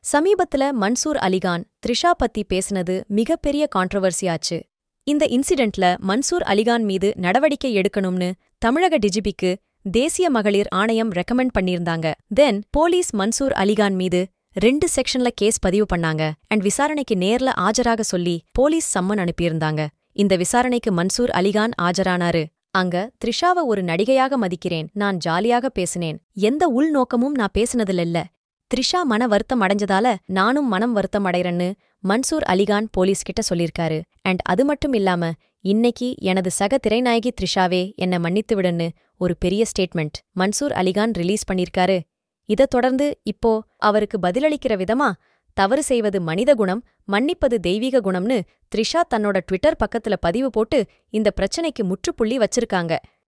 சமீபத்துல மன்சூர் அலிகான் த்ரிஷா பத்தி பேசினது மிகப்பெரிய கான்ட்ரவர்சி ஆச்சு இந்த இன்சிடென்ட்ல மன்சூர் அலிகான் மீது நடவடிக்கை எடுக்கணும்னு தமிழக டிஜிபிக்கு தேசிய மகளிர் ஆணையம் ரெக்கமெண்ட் பண்ணியிருந்தாங்க தென் போலீஸ் மன்சூர் அலிகான் மீது ரெண்டு செக்ஷன்ல கேஸ் பதிவு பண்ணாங்க அண்ட் விசாரணைக்கு நேர்ல ஆஜராக சொல்லி போலீஸ் சம்மன் அனுப்பியிருந்தாங்க இந்த விசாரணைக்கு மன்சூர் அலிகான் ஆஜரானாரு அங்க த்ரிஷாவ ஒரு நடிகையாக மதிக்கிறேன் நான் ஜாலியாக பேசினேன் எந்த உள்நோக்கமும் நான் பேசினதில்ல இல்ல த்ரிஷா மன வருத்தம் அடைஞ்சதால நானும் மனம் வருத்தம் அடைறேன்னு மன்சூர் அலிகான் போலீஸ் கிட்ட சொல்லிருக்காரு அண்ட் அது மட்டும் இல்லாம இன்னைக்கு எனது சக திரைநாயகி த்ரிஷாவே என்ன மன்னித்து விடுன்னு ஒரு பெரிய ஸ்டேட்மெண்ட் மன்சூர் அலிகான் ரிலீஸ் பண்ணிருக்காரு இதைத் தொடர்ந்து இப்போ அவருக்கு பதிலளிக்கிற விதமா தவறு செய்வது மனித குணம் மன்னிப்பது தெய்வீக குணம்னு த்ரிஷா தன்னோட ட்விட்டர் பக்கத்துல பதிவு போட்டு இந்த பிரச்சனைக்கு முற்றுப்புள்ளி வச்சிருக்காங்க